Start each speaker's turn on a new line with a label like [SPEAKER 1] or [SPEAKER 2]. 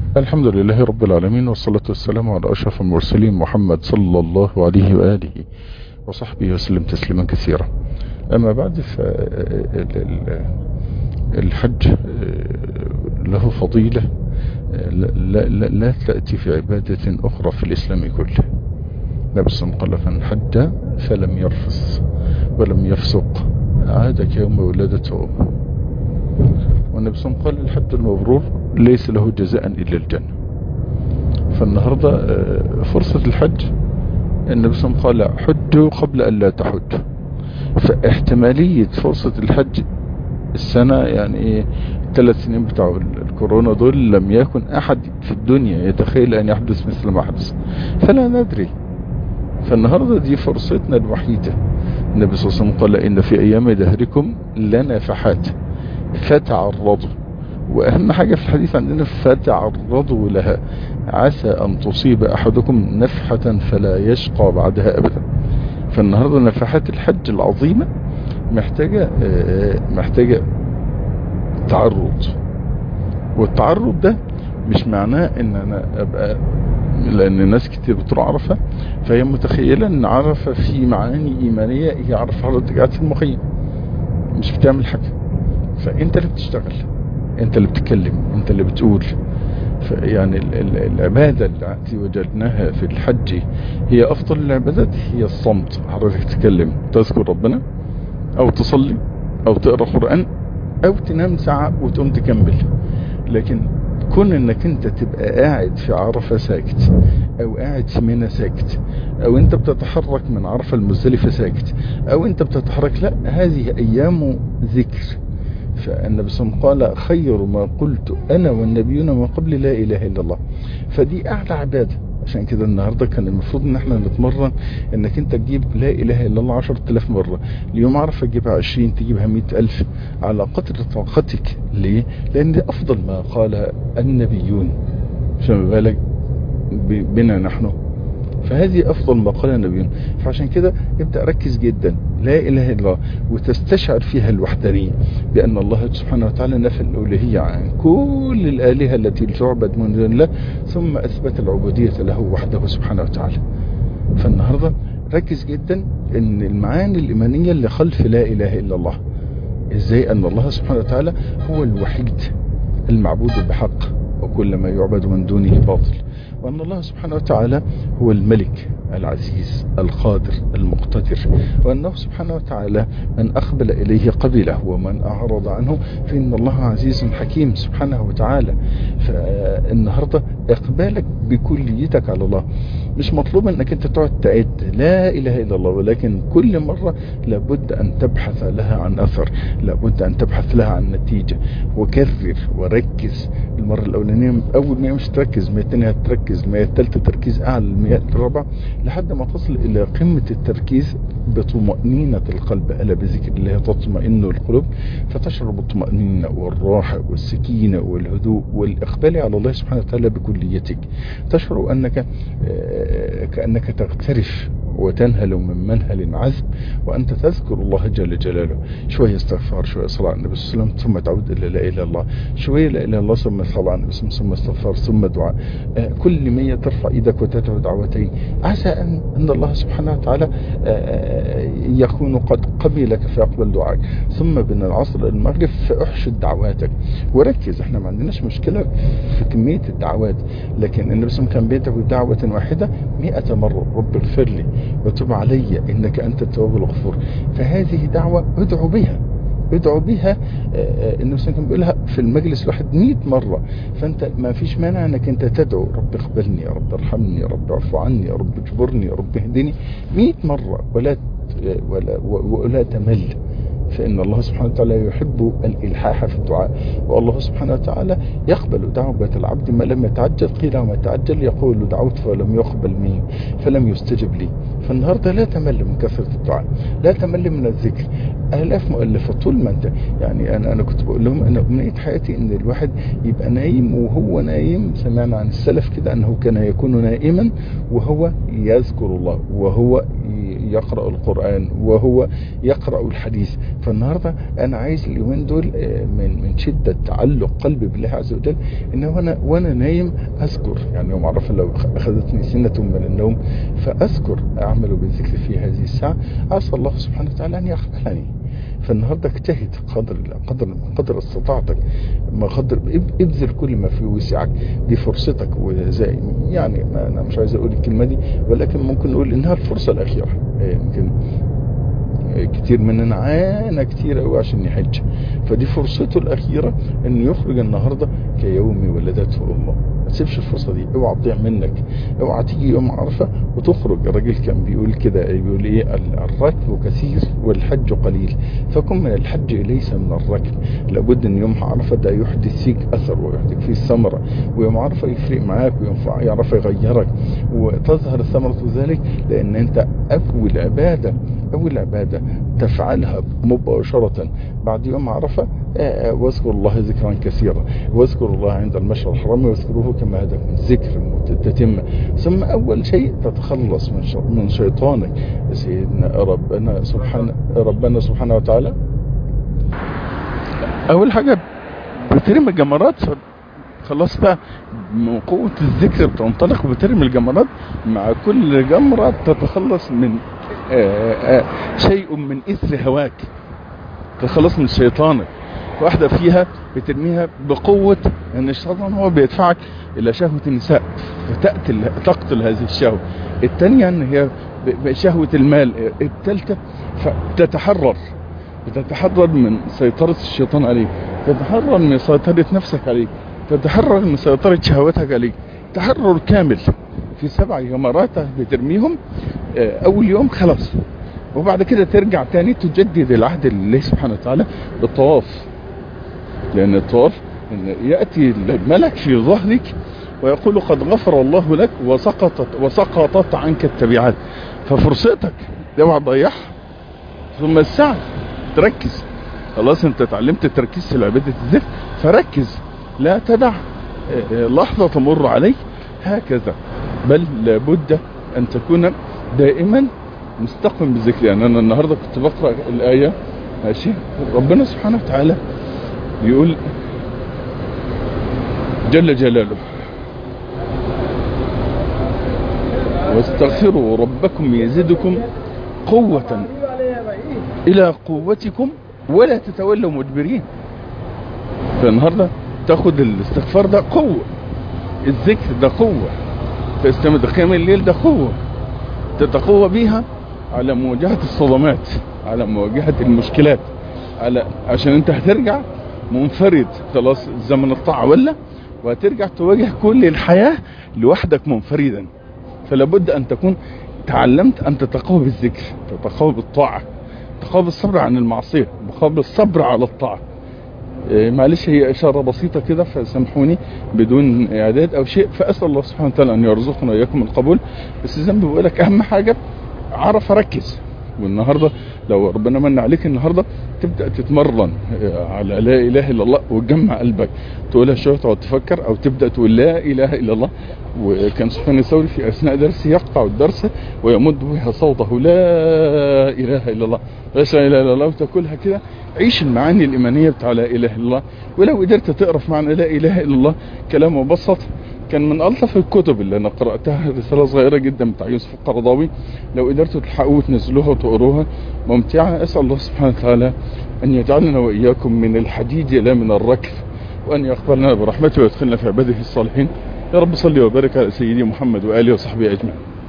[SPEAKER 1] الحمد لله رب العالمين والصلاة والسلام على أشرف المرسلين محمد صلى الله عليه وآله وصحبه وسلم تسليما كثيرا أما بعد فالحج له فضيلة لا, لا, لا تأتي في عبادة أخرى في الإسلام كله نبس قال فان حج فلم يرفث ولم يفسق عاد كيوم ولادته أمه والنبي صلى الله عليه وسلم قال الحج المبرور ليس له جزاء إلا الجنة فالنهاردة فرصة الحج النبي صلى الله عليه وسلم قال حجوا قبل أن لا تحج فاحتمالية فرصة الحج السنة يعني الثلاث سنين بتاع الكورونا دول لم يكن أحد في الدنيا يتخيل أن يحدث مثل ما حدث فلا ندري فالنهاردة دي فرصتنا الوحيدة النبي صلى الله عليه وسلم قال إن في أيام دهركم لنفحات فتعرضوا وأهم حاجة في الحديث عندنا فتعرضوا لها عسى أن تصيب أحدكم نفحة فلا يشقى بعدها أبدا فالنهاردة نفحات الحج العظيمة محتاجة محتاجة تعرض والتعرض ده مش معناه ان انا ابقى لان ناس كتير بتروح عرفة فهي متخيلة ان عرفة في معاني ايمانية هي عرفة حضرتك قاعد في المخيم مش بتعمل حاجة فانت اللي بتشتغل انت اللي بتتكلم انت اللي بتقول يعني العبادة التي وجدناها في الحج هي افضل العبادات هي الصمت حضرتك تتكلم تذكر ربنا او تصلي او تقرأ قرآن او تنام ساعة وتقوم تكمل لكن كون انك انت تبقى قاعد في عرفة ساكت او قاعد في منى ساكت او انت بتتحرك من عرفة المزدلفة ساكت او انت بتتحرك لا هذه ايام ذكر فالنبي صلى الله عليه وسلم قال خير ما قلت انا والنبيون من قبل لا اله الا الله فدي اعلى عباده عشان كده النهاردة كان المفروض ان احنا نتمرن انك انت تجيب لا اله الا الله عشرة الاف مرة اليوم عرفة تجيبها عشرين تجيبها مئة الف على قدر طاقتك ليه لان دي افضل ما قال النبيون فما بالك بنا نحن فهذه افضل ما قال النبيون فعشان كده ابدأ ركز جدا لا اله الا الله وتستشعر فيها الوحدانية بان الله سبحانه وتعالى نفى الالوهية عن كل الالهة التي تعبد من دون الله ثم اثبت العبودية له وحده سبحانه وتعالى فالنهاردة ركز جدا ان المعاني الايمانية اللي خلف لا اله الا الله ازاي ان الله سبحانه وتعالى هو الوحيد المعبود بحق وكل ما يعبد من دونه باطل وأن الله سبحانه وتعالى هو الملك العزيز القادر المقتدر وأنه سبحانه وتعالى من أقبل إليه قبله ومن أعرض عنه فإن الله عزيز حكيم سبحانه وتعالى فالنهاردة إقبالك بكليتك على الله مش مطلوب أنك أنت تقعد تعد لا إله إلا الله ولكن كل مرة لابد أن تبحث لها عن أثر لابد أن تبحث لها عن نتيجة وكرر وركز المرة الأولانية أول ما مش تركز المية الثانية هتركز المية الثالثة تركيز أعلى المية الرابعة لحد ما تصل إلى قمة التركيز بطمأنينة القلب ألا بذكر الله تطمئن القلوب فتشعر بالطمأنينة والراحة والسكينة والهدوء والإقبال على الله سبحانه وتعالى بكليتك تشعر أنك كأنك تغترف وتنهل من منهل عذب وأنت تذكر الله جل جلاله شوية استغفار شوية صلاة على النبي صلى الله عليه وسلم ثم تعود إلى لا إله إلا الله شوية لا إله إلا الله ثم صلاة على النبي صلى الله عليه وسلم ثم استغفار ثم دعاء كل مية ترفع إيدك وتدعو دعوتين عسى أن, أن الله سبحانه وتعالى يكون قد قبلك فيقبل دعائك ثم بين العصر المغرب فأحشد دعواتك وركز احنا ما عندناش مشكلة في كمية الدعوات لكن النبي صلى الله عليه وسلم كان بيدعو دعوة واحدة مئة مرة رب اغفر لي وتب علي انك انت التواب الغفور فهذه دعوة ادعو بها ادعو بها النبي صلى الله عليه بيقولها في المجلس الواحد 100 مرة فانت ما فيش مانع انك انت تدعو رب اقبلني يا رب ارحمني يا رب اعفو عني يا رب اجبرني يا رب اهدني 100 مرة ولا ولا ولا تمل فإن الله سبحانه وتعالى يحب الإلحاح في الدعاء والله سبحانه وتعالى يقبل دعوة العبد ما لم يتعجل قيل وما تعجل يقول دعوت فلم يقبل مني فلم يستجب لي فالنهاردة لا تمل من كثرة الدعاء لا تمل من الذكر آلاف مؤلفة طول ما أنت يعني أنا, أنا كنت بقول لهم أنا أمنية حياتي إن الواحد يبقى نايم وهو نايم سمعنا عن السلف كده أنه كان يكون نائما وهو يذكر الله وهو يقرأ القرآن وهو يقرأ الحديث فالنهاردة أنا عايز اليومين دول من من شدة تعلق قلبي بالله عز وجل إن وأنا وأنا نايم أذكر يعني يوم عرفة لو أخذتني سنة من النوم فأذكر أعمل بالذكر في هذه الساعة عسى الله سبحانه وتعالى أن يقبلني فالنهارده اجتهد قدر قدر قدر استطاعتك ما قدر ابذل كل ما في وسعك دي فرصتك وزي يعني ما انا مش عايز اقول الكلمه دي ولكن ممكن نقول انها الفرصه الاخيره يمكن كتير مننا عانى كتير قوي عشان يحج فدي فرصته الاخيره انه يخرج النهارده كيوم ولدته امه ما تسيبش الفرصه دي اوعى تضيع منك اوعى تيجي يوم عرفه وتخرج الراجل كان بيقول كده بيقول ايه الركب كثير والحج قليل فكن من الحج ليس من الركب لابد ان يوم عرفه ده يحدث فيك اثر ويحدث فيه ثمره ويوم عرفه يفرق معاك وينفع يعرف يغيرك وتظهر ثمره ذلك لان انت اول عباده اول عباده تفعلها مباشره بعد يوم عرفه واذكر الله ذكرا كثيرا واذكر الله عند المشعر الحرام واذكروه كما هداكم ذكر تتم ثم اول شيء تتخلص من من شيطانك سيدنا ربنا سبحانه ربنا سبحانه وتعالى اول حاجه بترمي الجمرات خلاص بقى من قوة الذكر بتنطلق وبترمي الجمرات مع كل جمرة تتخلص من آآ آآ شيء من إثر هواك تتخلص من شيطانك واحدة فيها بترميها بقوة ان الشيطان هو بيدفعك الى شهوة النساء فتقتل تقتل هذه الشهوة الثانية ان هي بشهوة المال الثالثة فتتحرر بتتحرر من سيطرة الشيطان عليك تتحرر من سيطرة نفسك عليك تتحرر من سيطرة شهوتك عليك تحرر كامل في سبع جمرات بترميهم اول يوم خلاص وبعد كده ترجع تاني تجدد العهد لله سبحانه وتعالى بالطواف لان الطواف إن يأتي الملك في ظهرك ويقول قد غفر الله لك وسقطت وسقطت عنك التبعات ففرصتك اوعى تضيعها ثم السعي تركز خلاص انت اتعلمت التركيز في عباده الذكر فركز لا تدع لحظه تمر عليك هكذا بل لابد ان تكون دائما مستقم بالذكر يعني انا النهارده كنت بقرا الايه ماشي ربنا سبحانه وتعالى يقول جل جلاله واستغفروا ربكم يزدكم قوة إلى قوتكم ولا تتولوا مدبرين فالنهاردة تاخد الاستغفار ده قوة الذكر ده قوة تستمد قيام الليل ده قوة تتقوى بيها على مواجهة الصدمات على مواجهة المشكلات على عشان انت هترجع منفرد خلاص زمن الطاعة ولا وهترجع تواجه كل الحياة لوحدك منفردا فلابد ان تكون تعلمت ان تتقوى بالذكر تتقوى بالطاعة تتقوى بالصبر عن المعصية تتقوى بالصبر على الطاعة إيه معلش هي اشارة بسيطة كده فسامحوني بدون اعداد او شيء فاسأل الله سبحانه وتعالى ان يرزقنا اياكم القبول بس زي ما بقول لك اهم حاجة عرف اركز والنهاردة لو ربنا من عليك النهاردة تبدأ تتمرن على لا اله الا الله وتجمع قلبك تقولها شوية تقعد تفكر او تبدأ تقول لا اله الا الله وكان سفيان الثوري في اثناء درسه يقطع الدرس ويمد بها صوته لا اله الا الله لا اله الا الله وتاكلها كده عيش المعاني الايمانية بتاع لا اله الا الله ولو قدرت تقرا في معنى لا اله الا الله كلام مبسط كان من ألطف الكتب اللي أنا قرأتها رسالة صغيرة جدا بتاع يوسف القرضاوي لو قدرتوا تلحقوه وتنزلوها وتقروها ممتعة أسأل الله سبحانه وتعالى أن يجعلنا وإياكم من الحديد لا من الركب وأن يقبلنا برحمته ويدخلنا في عباده الصالحين يا رب صلي وبارك على سيدي محمد وآله وصحبه أجمعين